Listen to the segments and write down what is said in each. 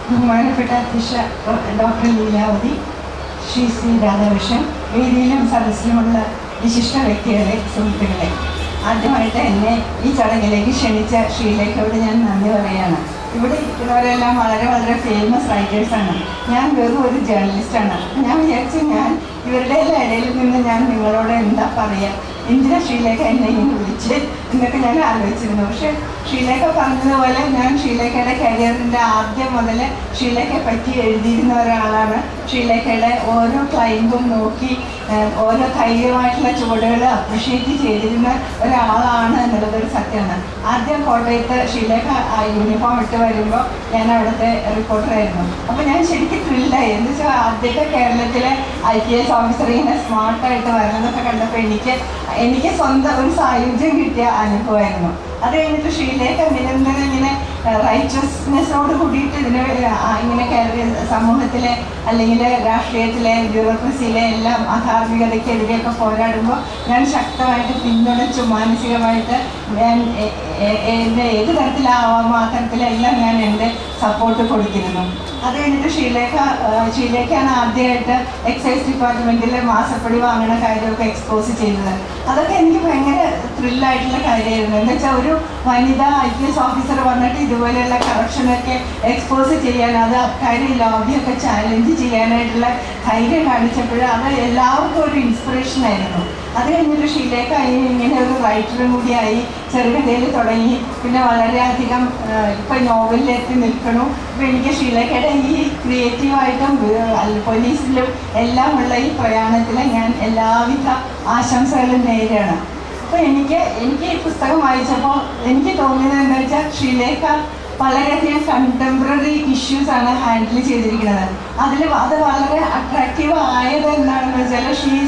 ബഹുമാനപ്പെട്ട അധ്യക്ഷ doctor Leelavathi Shri C Radhakrishnan വേദിയിലും സദസ്സിലുമുള്ള വിശിഷ്ട വ്യക്തികളെ സുഹൃത്തുക്കളെ ആദ്യമായിട്ട് എന്നെ ഈ ചടങ്ങിലേക്ക് ക്ഷണിച്ച ഷീലയ്ക്കോട് ഞാൻ നന്ദി പറയാണ് ഇവിടെ ഇരിക്കുന്നവരെല്ലാം വളരെ വളരെ ഫേമസ് റൈറ്റേഴ്സാണ് ഞാൻ വെറും ഒരു ജേർണലിസ്റ്റാണ് ഞാൻ വിചാരിച്ചു ഞാൻ ഇവരുടെ എല്ലാ ഇടയിൽ നിന്ന് ഞാൻ നിങ്ങളോട് എന്താ പറയുക എന്തിനാ ഷീലേഖ എന്നെ ഇങ്ങനെ വിളിച്ച് എന്നൊക്കെ ഞാൻ ആലോചിച്ചിരുന്നു പക്ഷെ ഷീലേഖ പറഞ്ഞതുപോലെ ഞാൻ ഷീലേഖയുടെ കരിയറിൻ്റെ ആദ്യം മുതൽ ഷീലേഖയെ പറ്റി എഴുതിയിരുന്ന ഒരാളാണ് ഷീലേഖയുടെ ഓരോ ക്ലൈൻറ്റും നോക്കി ഏഹ്, ഓരോ ധൈര്യമായിട്ടുള്ള ചുവടുകൾ അപ്രിഷ്യേറ്റ് ചെയ്തിരുന്ന ഒരാളാണ് എന്നുള്ളതൊരു സത്യമാണ് ആദ്യം കോട്ടയത്ത് ഷീലേഖ ആ യൂണിഫോം ഇട്ട് വരുമ്പോൾ ഞാൻ അവിടുത്തെ റിപ്പോർട്ടറായിരുന്നു അപ്പോൾ ഞാൻ ശരിക്കും ത്രില്ലായി എന്ന് വെച്ചാൽ ആദ്യത്തെ കേരളത്തിലെ ഐ പി എസ് ഓഫീസർ ഇങ്ങനെ സ്മാർട്ടായിട്ട് വരുന്നതൊക്കെ കണ്ടപ്പോൾ എനിക്ക് എനിക്ക് സ്വന്തം ഒരു സായുജ്യം കിട്ടിയ അനുഭവമായിരുന്നു അത് കഴിഞ്ഞിട്ട് ഷീലേക്ക് നിരന്തരം ഇങ്ങനെ റൈറ്റസ്നെസ്സോട് കൂടിയിട്ട് ഇതിന് ആ ഇങ്ങനെ കേരള സമൂഹത്തിലെ അല്ലെങ്കിൽ രാഷ്ട്രീയത്തിലെ ബ്യൂറോക്രസിയിലെ എല്ലാം അധാർമികതയ്ക്കെതിരെയൊക്കെ പോരാടുമ്പോൾ ഞാൻ ശക്തമായിട്ട് പിന്തുണച്ചു മാനസികമായിട്ട് ഞാൻ എ- എ- എൻ്റെ ഏത് തരത്തിലാവാമോ ആ തരത്തിലെല്ലാം ഞാൻ എൻ്റെ സപ്പോർട്ട് കൊടുത്തിരുന്നു അത് കഴിഞ്ഞിട്ട് ഷീലേഖ ആ, ഷീലേഖയാണ് ആദ്യമായിട്ട് എക്സൈസ് ഡിപ്പാർട്ട്മെൻറ്റിലെ മാസപ്പടി വാങ്ങണ കാര്യമൊക്കെ എക്സ്പോസ് ചെയ്തത് അതൊക്കെ എനിക്ക് ഭയങ്കര ത്രില്ലായിട്ടുള്ള കാര്യമായിരുന്നു എന്താ വെച്ചാൽ ഒരു വനിതാ ഐ പി എസ് ഓഫീസർ വന്നിട്ട് ഇതുപോലെയുള്ള കറപ്ഷനൊക്കെ എക്സ്പോസ് ചെയ്യാൻ അത് അക്കാര്യം ലോബിയൊക്കെ ചാലഞ്ച് ചെയ്യാനായിട്ടുള്ള ധൈര്യം കാണിച്ചപ്പോൾ അത് എല്ലാവർക്കും ഒരു ഇൻസ്പിറേഷൻ ആയിരുന്നു അത് കഴിഞ്ഞിട്ട് ഷീലേഖ ഇങ്ങനെ ഒരു റൈറ്ററും കൂടിയായി ചെറുകഥയിൽ തുടങ്ങി പിന്നെ വളരെയധികം ഇപ്പം നോവലിലെത്തി നിൽക്കണു ഇപ്പം എനിക്ക് ഷീലേഖയുടെ ഈ ക്രിയേറ്റീവായിട്ടും പോലീസിലും എല്ലാം ഉള്ള ഈ പ്രയാണത്തിൽ ഞാൻ എല്ലാവിധ ആശംസകളും നേരുകയാണ് അപ്പോൾ എനിക്ക് എനിക്ക് ഈ പുസ്തകം വായിച്ചപ്പോൾ എനിക്ക് തോന്നിയത് എന്താ വെച്ചാൽ ഷീലേഖ വളരെയധികം കണ്ടംപററി ഇഷ്യൂസ് ആണ് ഹാൻഡിൽ ചെയ്തിരിക്കുന്നത് അതിൽ അത് വളരെ അട്രാക്റ്റീവ് ആയത് എന്താണെന്ന് വെച്ചാൽ she's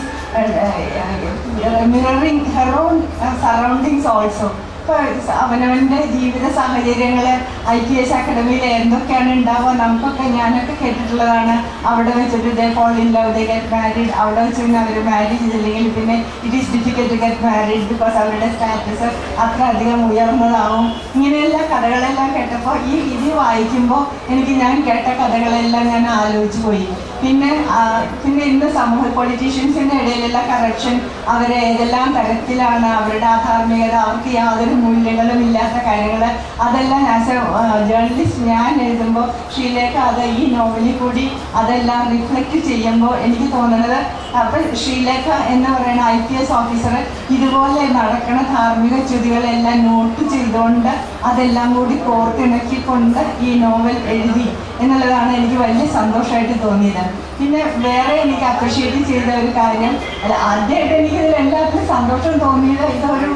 mirroring her own surroundings also ഇപ്പോൾ അവനവൻ്റെ ജീവിത സാഹചര്യങ്ങൾ ഐ പി എസ് അക്കാഡമിയിൽ എന്തൊക്കെയാണ് ഉണ്ടാവുക നമുക്കൊക്കെ ഞാനൊക്കെ കേട്ടിട്ടുള്ളതാണ് അവിടെ വെച്ചിട്ട് they fall in love they get married അവിടെ വെച്ച് പിന്നെ അവർ മാരി ചെയ്തില്ലെങ്കിൽ പിന്നെ it is difficult to get married because അവരുടെ സ്റ്റാറ്റസ് അത്ര അധികം ഉയർന്നതാവും ഇങ്ങനെയുള്ള കഥകളെല്ലാം കേട്ടപ്പോൾ ഈ ഇത് വായിക്കുമ്പോൾ എനിക്ക് ഞാൻ കേട്ട കഥകളെല്ലാം ഞാൻ ആലോചിച്ച് പോയി പിന്നെ ആ, പിന്നെ ഇന്ന് സമൂഹ പൊളിറ്റീഷ്യൻസിൻ്റെ ഇടയിലുള്ള കറപ്ഷൻ അവർ ഏതെല്ലാം തരത്തിലാണ് അവരുടെ അധാർമികത അവർക്ക് യാതൊരു മൂല്യങ്ങളും ഇല്ലാത്ത കാര്യങ്ങൾ അതെല്ലാം ആസ് എ ജേർണലിസ്റ്റ് ഞാൻ എഴുതുമ്പോൾ ഷീലേഖ അത് ഈ നോവലിൽ കൂടി അതെല്ലാം റിഫ്ലക്റ്റ് ചെയ്യുമ്പോൾ എനിക്ക് തോന്നുന്നത് അപ്പം ഷീലേഖ എന്ന് പറയുന്ന ഐ പി എസ് ഓഫീസർ ഇതുപോലെ നടക്കുന്ന ധാർമ്മിക ച്യുതികളെല്ലാം നോട്ട് ചെയ്തുകൊണ്ട് അതെല്ലാം കൂടി കോർത്തിണക്കിക്കൊണ്ട് ഈ നോവൽ എഴുതി എന്നുള്ളതാണ് എനിക്ക് വലിയ സന്തോഷമായിട്ട് തോന്നിയത് പിന്നെ വേറെ എനിക്ക് അപ്രിഷ്യേറ്റ് ചെയ്ത ഒരു കാര്യം അല്ല ആദ്യമായിട്ട് എനിക്ക് ഇതിൽ എല്ലാത്തിനും സന്തോഷം തോന്നിയത് ഇതൊരു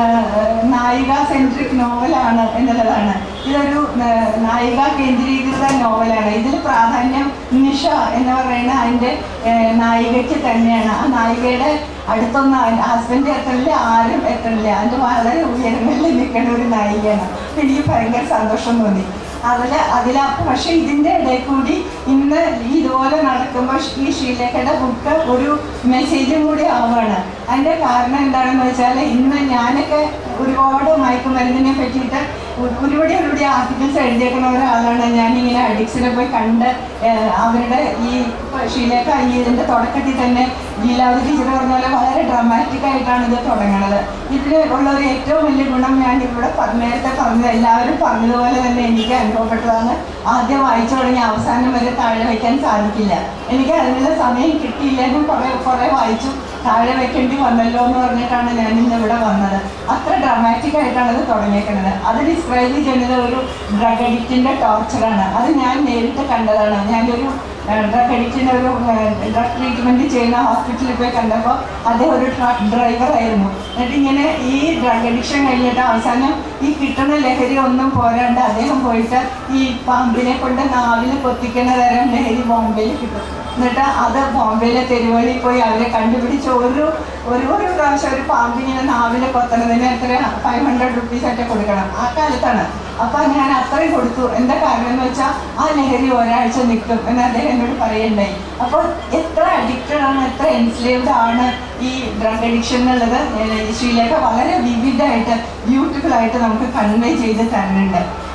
നായിക സെൻട്രിക് നോവലാണ് എന്നുള്ളതാണ് ഇതൊരു ആ, നായിക കേന്ദ്രീകൃത നോവലാണ് ഇതിൽ പ്രാധാന്യം നിഷ എന്ന് പറയുന്ന അതിൻ്റെ ആ, നായികയ്ക്ക് തന്നെയാണ് ആ നായികയുടെ അടുത്തൊന്നും ഹസ്ബൻഡ് എത്തണില്ല ആരും എത്തണില്ല അതിൻ്റെ വളരെ ഉയരങ്ങളിൽ നിൽക്കുന്ന ഒരു നായികയാണ് എനിക്ക് ഭയങ്കര സന്തോഷം തോന്നി അതിൽ അതിൽ പക്ഷേ ഇതിൻ്റെ ഇടയിൽ കൂടി ഇന്ന് ഇതുപോലെ നടക്കുമ്പോൾ ഈ ഷീലേഖയുടെ ബുക്ക് ഒരു മെസ്സേജും കൂടി ആവുകയാണ് അതിൻ്റെ കാരണം എന്താണെന്ന് വെച്ചാൽ ഇന്ന് ഞാനൊക്കെ ഒരുപാട് മയക്കുമരുന്നിനെ പറ്റിയിട്ട് ഒ- ഒരുപാട് ഒരുപാട് ആർട്ടിക്കിൾസ് എഴുതിയേക്കുന്ന ഒരാളാണ് ഞാനിങ്ങനെ അഡിക്സിനെ പോയി കണ്ട് ഏഹ്, അവരുടെ ഈ ഇപ്പൊ ഷീലേഖ ഈ ഇതിൻ്റെ തുടക്കത്തിൽ തന്നെ ലീലാവതി ടീച്ചർ പറഞ്ഞ പോലെ വളരെ ഡ്രമാറ്റിക് ആയിട്ടാണ് ഇത് തുടങ്ങുന്നത് ഇതിന് ഉള്ള ഒരു ഏറ്റവും വലിയ ഗുണം ഞാൻ ഇവിടെ പ- നേരത്തെ പറഞ്ഞത് എല്ലാവരും പറഞ്ഞതുപോലെ തന്നെ എനിക്ക് അനുഭവപ്പെട്ടതാണ് ആദ്യം വായിച്ചു തുടങ്ങി അവസാനം വരെ താഴെ വയ്ക്കാൻ സാധിക്കില്ല എനിക്ക് അതിനുള്ള സമയം കിട്ടിയില്ലെന്നും കുറേ കുറേ വായിച്ചു താഴെ വെക്കേണ്ടി വന്നല്ലോ എന്ന് പറഞ്ഞിട്ടാണ് ഞാൻ ഇന്ന് ഇവിടെ വന്നത് അത്ര ഡ്രാമാറ്റിക് ആയിട്ടാണ് ഇത് തുടങ്ങിയേക്കുന്നത് അത് ഡിസ്ക്രൈബ് ചെയ്യുന്നത് ഒരു ഡ്രഗ് അഡിക്റ്റിൻ്റെ ടോർച്ചറാണ് അത് ഞാൻ നേരിട്ട് കണ്ടതാണ് ഞാനൊരു ഡ്രഗ് അഡിക്റ്റിൻ്റെ ഒരു ഡ്രഗ് ട്രീറ്റ്മെൻറ്റ് ചെയ്യുന്ന ഹോസ്പിറ്റലിൽ പോയി കണ്ടപ്പോൾ അദ്ദേഹം ഒരു ട്രക്ക് ഡ്രൈവറായിരുന്നു എന്നിട്ട് ഇങ്ങനെ ഈ ഡ്രഗ് അഡിക്ഷൻ കഴിഞ്ഞിട്ട് അവസാനം ഈ കിട്ടുന്ന ലഹരി ഒന്നും പോരാണ്ട് അദ്ദേഹം പോയിട്ട് ഈ പാമ്പിനെ കൊണ്ട് നാവിൽ കൊത്തിക്കുന്ന തരം ലഹരി ബോംബെയിൽ കിട്ടും എന്നിട്ട് അത് ബോംബെയിലെ തെരുവുകളിൽ പോയി അവരെ കണ്ടുപിടിച്ച് ഒരു ഒരു ഒരു പ്രാവശ്യം ഒരു പാമ്പിങ്ങനെ നാവിൽ കൊത്തണതിന് എത്ര ഫൈവ് ഹൺഡ്രഡ് റുപ്പീസ് ഒക്കെ കൊടുക്കണം ആ കാലത്താണ് അപ്പം ഞാൻ അത്രയും കൊടുത്തു എന്താ കാരണം എന്ന് വെച്ചാൽ ആ ലഹരി ഒരാഴ്ച നിൽക്കും എന്ന് അദ്ദേഹം എന്നോട് പറയുണ്ടായി അപ്പോൾ എത്ര അഡിക്റ്റഡ് ആണ് എത്ര എൻസ്ലേവ്ഡ് ആണ് ഈ ഡ്രഗ് അഡിക്ഷൻ എന്നുള്ളത് ഏഹ് ശ്രീലേഖ വളരെ വിവിഡായിട്ട് ബ്യൂട്ടിഫുൾ ആയിട്ട് നമുക്ക് കൺവേ ചെയ്ത് തരുന്നുണ്ട്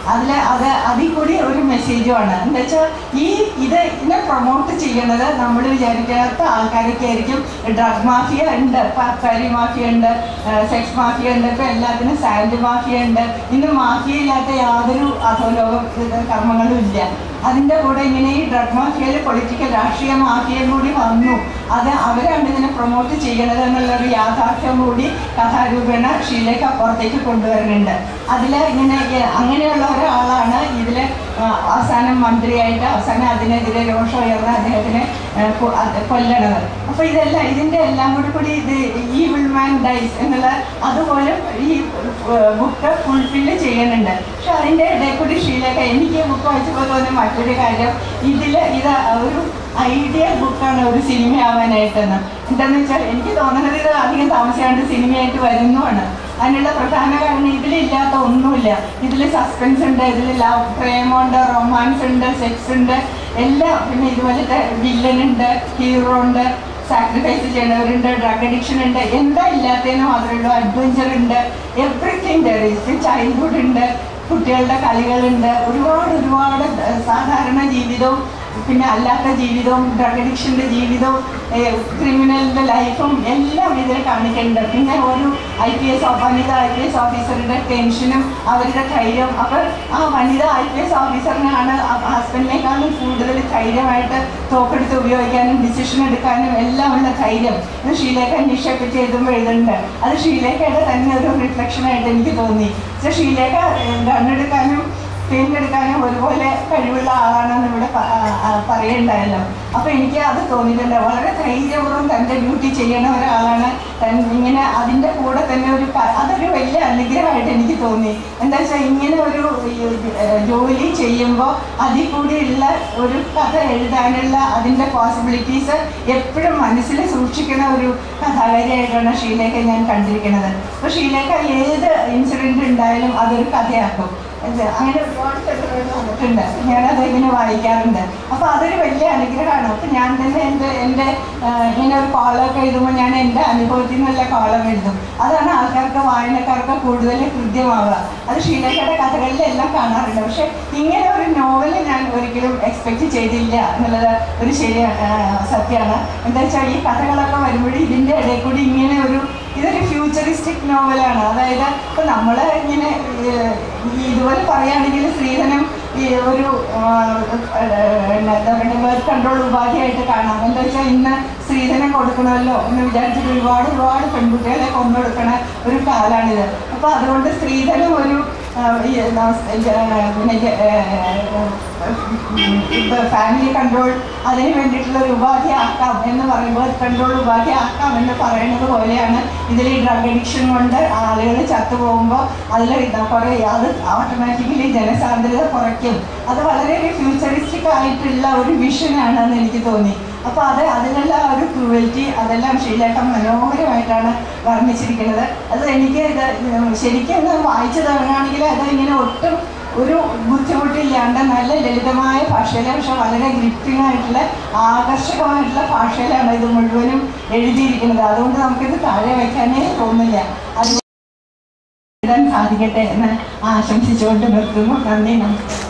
അതിൽ അത് അതിൽ കൂടി ഒരു മെസ്സേജുമാണ് എന്താ വെച്ചാൽ ഈ ഇത് ഇതിനെ പ്രൊമോട്ട് ചെയ്യുന്നത് നമ്മൾ വിചാരിക്കാത്ത ആൾക്കാരൊക്കെ ആയിരിക്കും ഡ്രഗ് മാഫിയ ഉണ്ട് ഫാക്ടറി മാഫിയ ഉണ്ട് സെക്സ് മാഫിയ ഉണ്ട് ഇപ്പം എല്ലാത്തിനും സാൻഡ് മാഫിയ ഉണ്ട് ഇന്ന് മാഫിയ ഇല്ലാത്ത യാതൊരു അധോലോക ഇത് കർമ്മങ്ങളും ഇല്ല അതിൻ്റെ കൂടെ ഇങ്ങനെ ഈ ഡ്രഗ് മാഫിയയിൽ പൊളിറ്റിക്കൽ രാഷ്ട്രീയ മാഫിയയും കൂടി വന്നു അത് അവരാണ് ഇതിനെ പ്രൊമോട്ട് ചെയ്യണത് എന്നുള്ളൊരു യാഥാർത്ഥ്യം കൂടി കഥാരൂപേണ ഷീലേക്ക് അപ്പുറത്തേക്ക് കൊണ്ടുവരുന്നുണ്ട് അതിൽ ഇങ്ങനെ ഏ- അങ്ങനെയുള്ള ഒരാളാണ് ഇതിൽ അവസാനം മന്ത്രിയായിട്ട് അവസാനം അതിനെതിരെ രോഷം ഉയർന്ന അദ്ദേഹത്തിനെ ആ, കൊ- അത് കൊല്ലണത് അപ്പോൾ ഇതെല്ലാം ഇതിൻ്റെ എല്ലാം കൂടി കൂടി ഇത് ഈ വിൾമാൻ ഡൈസ് എന്നുള്ള അതുപോലെ ഈ ബുക്ക് ഫുൾഫില്ല് ചെയ്യുന്നുണ്ട് പക്ഷെ അതിൻ്റെ ഇടയിൽ കൂടി ഷീലൊക്കെ എനിക്ക് ബുക്ക് വായിച്ചപ്പോൾ തോന്നിയ മറ്റൊരു കാര്യം ഇതിൽ ഇത് ഒരു ഐഡിയ ബുക്കാണ് ഒരു സിനിമയാവാനായിട്ടെന്ന് എന്താണെന്ന് വെച്ചാൽ എനിക്ക് തോന്നുന്നത് ഇത് അധികം താമസിയാണ്ട് സിനിമയായിട്ട് വരുന്നുമാണ് അതിനുള്ള പ്രധാന കാരണം ഇതിലില്ലാത്ത ഒന്നുമില്ല ഇതിൽ സസ്പെൻസ് ഉണ്ട് ഇതിൽ ലവ് പ്രേമുണ്ട് റൊമാൻസ് ഉണ്ട് സെക്സ് ഉണ്ട് എല്ലാം പിന്നെ ഇതുപോലത്തെ വില്ലൻ ഉണ്ട് ഹീറോ ഉണ്ട് സാക്രിഫൈസ് ചെയ്യുന്നവരുണ്ട് ഡ്രഗ് അഡിക്ഷൻ ഉണ്ട് എന്താ ഇല്ലാത്തതെന്ന് മാത്രമേ ഉള്ളൂ അഡ്വഞ്ചർ ഉണ്ട് എവറിത്തിങ് ദർ ഈസ് ചൈൽഡ്ഹുഡ് ഉണ്ട് കുട്ടികളുടെ കളികളുണ്ട് ഒരുപാട് ഒരുപാട് ഏഹ്, സാധാരണ ജീവിതവും പിന്നെ അല്ലാത്ത ജീവിതവും ഡ്രഗ് അഡിക്ഷൻ്റെ ജീവിതവും ക്രിമിനലിൻ്റെ ലൈഫും എല്ലാം ഇതിൽ കാണിക്കുന്നുണ്ട് പിന്നെ ഒരു ഐ പി എസ് വനിത ഐ പി എസ് ഓഫീസറുടെ ടെൻഷനും അവരുടെ ധൈര്യം അപ്പോൾ ആ വനിത ഐ പി എസ് ഓഫീസറിനാണ് ഹസ്ബൻഡിനേക്കാളും കൂടുതൽ ധൈര്യമായിട്ട് തോക്കെടുത്ത് ഉപയോഗിക്കാനും ഡിസിഷൻ എടുക്കാനും എല്ലാം ഉള്ള ധൈര്യം ഇത് ഷീലേഖ നിഷയൊക്കെ ചെയ്തുമ്പോൾ എഴുതുന്നുണ്ട് അത് ഷീലേഖയുടെ തന്നെ ഒരു റിഫ്ലക്ഷനായിട്ട് എനിക്ക് തോന്നി പക്ഷേ ഷീലേഖ ഗണ്ണെടുക്കാനും തിരഞ്ഞെടുക്കാനും ഒരുപോലെ കഴിവുള്ള ആളാണെന്ന് ഇവിടെ പ- ആ, ആ, പറയുണ്ടായല്ലോ അപ്പോൾ എനിക്ക് അത് തോന്നിയിട്ടുണ്ട് വളരെ ധൈര്യപൂർവ്വം തൻ്റെ ഡ്യൂട്ടി ചെയ്യുന്ന ഒരാളാണ് തൻ ഇങ്ങനെ അതിൻ്റെ കൂടെ തന്നെ ഒരു ക- അതൊരു വലിയ അനുഗ്രഹമായിട്ട് എനിക്ക് തോന്നി എന്താ വെച്ചാൽ ഇങ്ങനെ ഒരു ഈ, ഏഹ്, ജോലി ചെയ്യുമ്പോൾ അതിൽ കൂടിയുള്ള ഒരു കഥ എഴുതാനുള്ള അതിൻ്റെ പോസിബിലിറ്റീസ് എപ്പോഴും മനസ്സിൽ സൂക്ഷിക്കുന്ന ഒരു കഥാകാരിയായിട്ടാണ് ഷീലേഖ ഞാൻ കണ്ടിരിക്കുന്നത് അപ്പോൾ ഷീലേഖ ഏത് ഇൻസിഡൻറ്റ് ഉണ്ടായാലും അതൊരു കഥയാക്കും ഇത് അങ്ങനെ ഒരുപാട് കഥകൾ വന്നിട്ടുണ്ട് ഞാനത് ഇങ്ങനെ വായിക്കാറുണ്ട് അപ്പോൾ അതൊരു വലിയ അനുഗ്രഹമാണ് അപ്പോൾ ഞാൻ തന്നെ എൻ്റെ എൻ്റെ ആ, ഇങ്ങനെ ഒരു കോളമൊക്കെ എഴുതുമ്പോൾ ഞാൻ എൻ്റെ അനുഭവത്തിൽ നിന്നുള്ള കോളം എഴുതും അതാണ് ആൾക്കാർക്ക് വായനക്കാർക്ക് കൂടുതൽ ഹൃദ്യമാവുക അത് ഷീലക്കയുടെ കഥകളിലെല്ലാം കാണാറുണ്ട് പക്ഷേ ഇങ്ങനെ ഒരു നോവൽ ഞാൻ ഒരിക്കലും എക്സ്പെക്റ്റ് ചെയ്തില്ല എന്നുള്ളത് ഒരു ശരി സത്യമാണ് എന്താ വെച്ചാൽ ഈ കഥകളൊക്കെ വരുമ്പോഴും ഇതിൻ്റെ ഇടയിൽ കൂടി ഇങ്ങനെ ഒരു ഇതൊരു ഫ്യൂച്ചറിസ്റ്റിക് നോവലാണ് അതായത് ഇപ്പോൾ നമ്മൾ ഇങ്ങനെ ഏഹ്, ഈ ഇതുപോലെ പറയുകയാണെങ്കിൽ സ്ത്രീധനം ഈ ഒരു ആഹ്, ഏഹ്, എന്താ പറയുക ബർത്ത് കൺട്രോൾ ഉപാധിയായിട്ട് കാണാം എന്താ വെച്ചാൽ ഇന്ന് സ്ത്രീധനം കൊടുക്കണമല്ലോ എന്ന് വിചാരിച്ചിട്ട് ഒരുപാട് ഒരുപാട് പെൺകുട്ടികളെ കൊണ്ടുകൊടുക്കണ ഒരു കാലാണിത് അപ്പോൾ അതുകൊണ്ട് സ്ത്രീധനം ഒരു ആഹ്, ഈ നമസ്- ഏഹ്, പിന്നെ ഫാമിലി കൺട്രോൾ അതിന് വേണ്ടിയിട്ടുള്ള ഒരു ഉപാധി ആക്കാം എന്ന് പറയുമ്പോൾ കൺട്രോൾ ഉപാധി ആക്കാം എന്ന് പറയുന്നത് പോലെയാണ് ഇതിൽ ഈ ഡ്രഗ് അഡിക്ഷൻ കൊണ്ട് ആളുകൾ ചത്തുപോകുമ്പോൾ അതിൽ കുറേ അത് ഓട്ടോമാറ്റിക്കലി ജനസാന്ദ്രത കുറയ്ക്കും അത് വളരെ ഒരു ഫ്യൂച്ചറിസ്റ്റിക് ആയിട്ടുള്ള ഒരു വിഷനാണെന്ന് എനിക്ക് തോന്നി അപ്പോൾ അത് അതിനുള്ള ആ ഒരു ക്രൂവൽറ്റി അതെല്ലാം ഷീലേഖ മനോഹരമായിട്ടാണ് വർണ്ണിച്ചിരിക്കുന്നത് അത് എനിക്ക് ഇത് ശരിക്കും ഒന്ന് വായിച്ചു തുടങ്ങുകയാണെങ്കിൽ അത് ഇങ്ങനെ ഒട്ടും ഒരു ബുദ്ധിമുട്ടില്ലാണ്ട് നല്ല ലളിതമായ ഭാഷയിൽ പക്ഷെ വളരെ ഗ്രിപ്പിംഗ് ആയിട്ടുള്ള ആകർഷകമായിട്ടുള്ള ഭാഷയിലാണ് ഇത് മുഴുവനും എഴുതിയിരിക്കുന്നത് അതുകൊണ്ട് നമുക്കിത് താഴെ വയ്ക്കാനേ തോന്നില്ല അത് എഴുതാൻ സാധിക്കട്ടെ എന്ന് ആശംസിച്ചുകൊണ്ട് നിർത്തുന്നു നന്ദി നമസ്കാരം